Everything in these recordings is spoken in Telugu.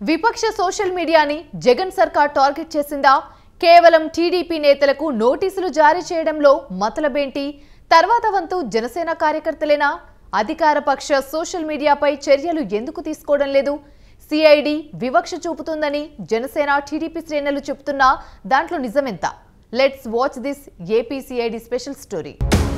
విపక్ష సోషల్ మీడియాని జగన్ సర్కార్ టార్గెట్ చేసిందా కేవలం టీడీపీ నేతలకు నోటీసులు జారీ చేయడంలో మతలబేంటి తర్వాత వంతు జనసేన కార్యకర్తలేనా అధికార పక్ష సోషల్ మీడియాపై చర్యలు ఎందుకు తీసుకోవడం లేదు సిఐడి వివక్ష చూపుతుందని జనసేన టీడీపీ శ్రేణులు చెబుతున్నా దాంట్లో నిజమెంత let's watch this AP CID special story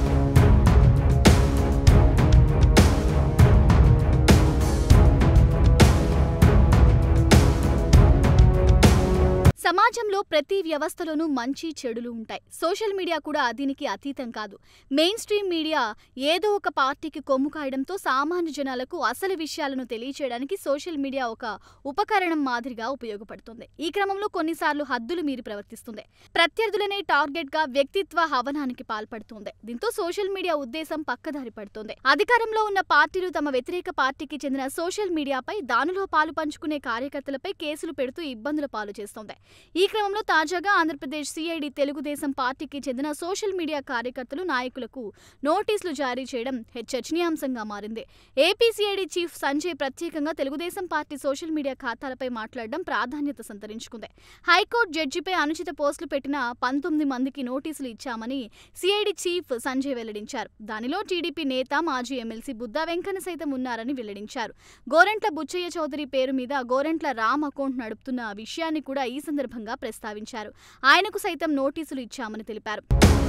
సమాజంలో ప్రతి వ్యవస్థలోనూ మంచి చెడులు ఉంటాయి సోషల్ మీడియా కూడా దీనికి అతీతం కాదు మెయిన్ స్ట్రీమ్ మీడియా ఏదో ఒక పార్టీకి కొమ్ము కాయడంతో సామాన్య జనాలకు అసలు విషయాలను తెలియచేయడానికి సోషల్ మీడియా ఒక ఉపకరణం మాదిరిగా ఉపయోగపడుతుంది ఈ క్రమంలో కొన్నిసార్లు హద్దులు మీరి ప్రవర్తిస్తుంది ప్రత్యర్థులనే టార్గెట్ గా వ్యక్తిత్వ హవనానికి పాల్పడుతుంది దీంతో సోషల్ మీడియా ఉద్దేశం పక్కదారి పడుతుంది అధికారంలో ఉన్న పార్టీలు తమ వ్యతిరేక పార్టీకి చెందిన సోషల్ మీడియాపై దానిలో పాలు పంచుకునే కార్యకర్తలపై కేసులు పెడుతూ ఇబ్బందుల పాలు చేస్తోంది ఈ క్రమంలో తాజాగా ఆంధ్రప్రదేశ్ సిఐడి తెలుగుదేశం పార్టీకి చెందిన సోషల్ మీడియా కార్యకర్తలు నాయకులకు నోటీసులు జారీ చేయడం చర్చనీయాంశంగా మారింది ఏపీ సిఐడి చీఫ్ సంజయ్ ప్రత్యేకంగా తెలుగుదేశం పార్టీ సోషల్ మీడియా ఖాతాలపై మాట్లాడడం ప్రాధాన్యత సంతరించుకుంది హైకోర్టు జడ్జిపై అనుచిత పోస్టులు పెట్టిన పంతొమ్మిది మందికి నోటీసులు ఇచ్చామని సిఐడి చీఫ్ సంజయ్ వెల్లడించారు దానిలో టీడీపీ నేత మాజీ ఎమ్మెల్సీ బుద్దా వెంకన్న సైతం ఉన్నారని వెల్లడించారు గోరెంట్ల బుచ్చయ్య చౌదరి పేరు మీద గోరెంట్ల రామ్ అకౌంట్ నడుపుతున్న విషయాన్ని కూడా ఈ సందర్భంగా ప్రస్తావించారు ఆయనకు సైతం నోటీసులు ఇచ్చామని తెలిపారు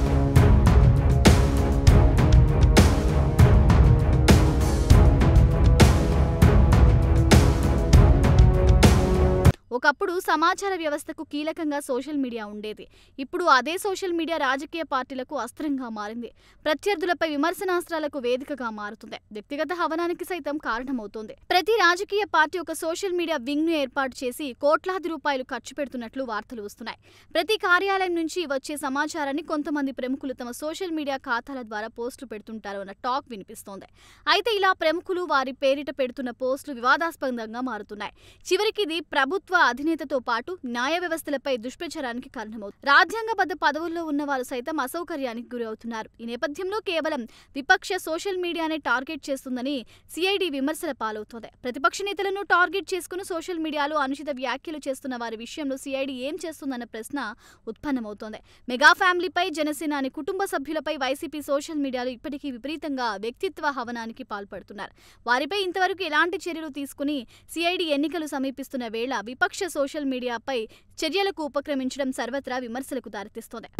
ఒకప్పుడు సమాచార వ్యవస్థకు కీలకంగా సోషల్ మీడియా ఉండేది ఇప్పుడు అదే సోషల్ మీడియా రాజకీయ పార్టీలకు అస్త్రంగా మారింది ప్రత్యర్థులపై విమర్శనాస్త్రాలకు వేదికగా మారుతుంది వ్యక్తిగత హవనానికి సైతం కారణమవుతోంది ప్రతి రాజకీయ పార్టీ ఒక సోషల్ మీడియా వింగ్ ను ఏర్పాటు చేసి కోట్లాది రూపాయలు ఖర్చు పెడుతున్నట్లు వార్తలు వస్తున్నాయి ప్రతి కార్యాలయం నుంచి వచ్చే సమాచారాన్ని కొంతమంది ప్రముఖులు తమ సోషల్ మీడియా ఖాతాల ద్వారా పోస్టులు పెడుతుంటారు అన్న టాక్ వినిపిస్తోంది అయితే ఇలా ప్రముఖులు వారి పేరిట పెడుతున్న పోస్టులు వివాదాస్పదంగా మారుతున్నాయి చివరికి ఇది ప్రభుత్వ అధినేతతో పాటు న్యాయ వ్యవస్థలపై దుష్ప్రచారానికి కారణమవుతుంది రాజ్యాంగబద్ధ పదవుల్లో ఉన్న వారు సైతం అసౌకర్యానికి గురవుతున్నారు ఈ నేపథ్యంలో కేవలం విపక్ష సోషల్ మీడియానే టార్గెట్ చేస్తుందని సిఐడి విమర్శల పాలవుతోంది ప్రతిపక్ష నేతలను టార్గెట్ చేసుకుని సోషల్ మీడియాలో అనుచిత వ్యాఖ్యలు చేస్తున్న వారి విషయంలో సిఐడి ఏం చేస్తుందన్న ప్రశ్న ఉత్పన్నమవుతోంది మెగా ఫ్యామిలీపై జనసేనాని కుటుంబ సభ్యులపై వైసీపీ సోషల్ మీడియాలో ఇప్పటికీ విపరీతంగా వ్యక్తిత్వ హవనానికి పాల్పడుతున్నారు వారిపై ఇంతవరకు ఎలాంటి చర్యలు తీసుకుని సిఐడి ఎన్నికలు సమీపిస్తున్న వేళ విపక్ష సోషల్ మీడియాపై చర్యలకు ఉపక్రమించడం సర్వత్రా విమర్శలకు దారితీస్తోంది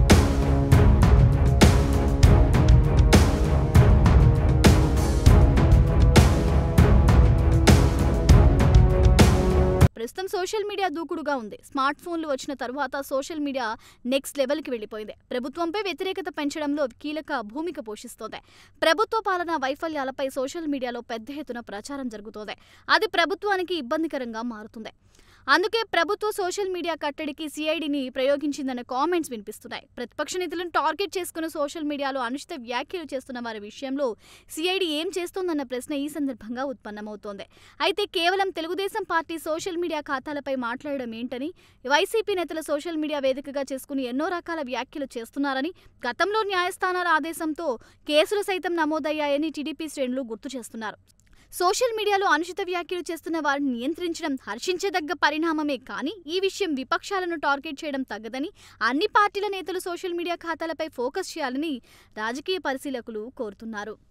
ప్రస్తుతం సోషల్ మీడియా దూకుడుగా ఉంది స్మార్ట్ ఫోన్లు వచ్చిన తరువాత సోషల్ మీడియా నెక్స్ట్ లెవెల్కి వెళ్ళిపోయింది ప్రభుత్వంపై వ్యతిరేకత పెంచడంలో కీలక భూమిక పోషిస్తోంది ప్రభుత్వ పాలన వైఫల్యాలపై సోషల్ మీడియాలో పెద్ద ఎత్తున ప్రచారం జరుగుతోంది అది ప్రభుత్వానికి ఇబ్బందికరంగా మారుతుంది అందుకే ప్రభుత్వ సోషల్ మీడియా కట్టడికి సిఐడిని ప్రయోగించిందన్న కామెంట్స్ వినిపిస్తున్నాయి ప్రతిపక్ష నేతలను టార్గెట్ చేసుకున్న సోషల్ మీడియాలో అనుచిత వ్యాఖ్యలు చేస్తున్న వారి విషయంలో సిఐడి ఏం చేస్తోందన్న ప్రశ్న ఈ సందర్భంగా ఉత్పన్నమవుతోంది అయితే కేవలం తెలుగుదేశం పార్టీ సోషల్ మీడియా ఖాతాలపై మాట్లాడడం ఏంటని వైసీపీ నేతల సోషల్ మీడియా వేదికగా చేసుకుని ఎన్నో రకాల వ్యాఖ్యలు చేస్తున్నారని గతంలో న్యాయస్థానాల ఆదేశంతో కేసులు సైతం నమోదయ్యాయని టీడీపీ శ్రేణులు గుర్తు చేస్తున్నారు సోషల్ మీడియాలో అనుచిత వ్యాఖ్యలు చేస్తున్న వారిని నియంత్రించడం హర్షించదగ్గ పరిణామమే కానీ ఈ విషయం విపక్షాలను టార్గెట్ చేయడం తగ్గదని అన్ని పార్టీల నేతలు సోషల్ మీడియా ఖాతాలపై ఫోకస్ చేయాలని రాజకీయ పరిశీలకులు కోరుతున్నారు